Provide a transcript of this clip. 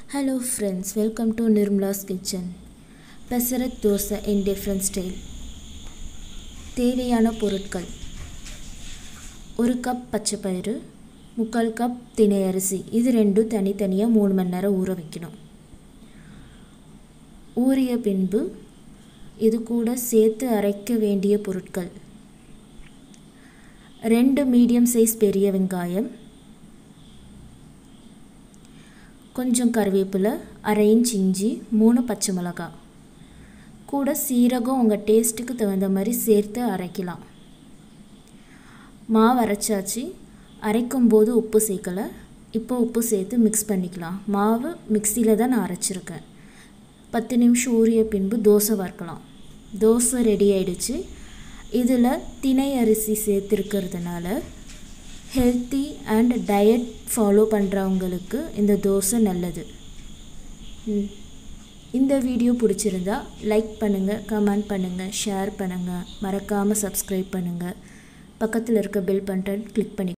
hello friends welcome to Nirmala's kitchen pesarattu dosa in different style தேவையான பொருட்கள் ஒரு கப் பச்சைப்பயிறு முக்கால் கப் தினை அரிசி இது ரெண்டும் தனித்தனியாக மூணு மணி நேரம் ஊற வைக்கணும் ஊறிய பின்பு இது கூட சேர்த்து அரைக்க வேண்டிய பொருட்கள் ரெண்டு மீடியம் சைஸ் பெரிய வெங்காயம் கொஞ்சம் கருவேப்பிலை அரை இன்ச் இஞ்சி மூணு பச்சை மிளகாய் கூட சீரகம் உங்கள் டேஸ்ட்டுக்கு தகுந்த மாதிரி சேர்த்து அரைக்கலாம் மாவு அரைச்சாச்சு அரைக்கும் போது உப்பு சேர்க்கலை இப்போ உப்பு சேர்த்து மிக்ஸ் பண்ணிக்கலாம் மாவு மிக்சியில் தான் நான் அரைச்சிருக்கேன் பத்து நிமிஷம் ஊறிய பின்பு தோசை வறுக்கலாம் தோசை ரெடி ஆயிடுச்சு இதில் திணை அரிசி சேர்த்துருக்கிறதுனால ஹெல்த்தி அண்ட் டயட் ஃபாலோ பண்ணுறவங்களுக்கு இந்த தோசை நல்லது இந்த வீடியோ பிடிச்சிருந்தா லைக் பண்ணுங்கள் கமெண்ட் பண்ணுங்கள் ஷேர் பண்ணுங்கள் மறக்காமல் சப்ஸ்கிரைப் பண்ணுங்கள் பக்கத்தில் இருக்க பெல் பட்டன் கிளிக் பண்ணி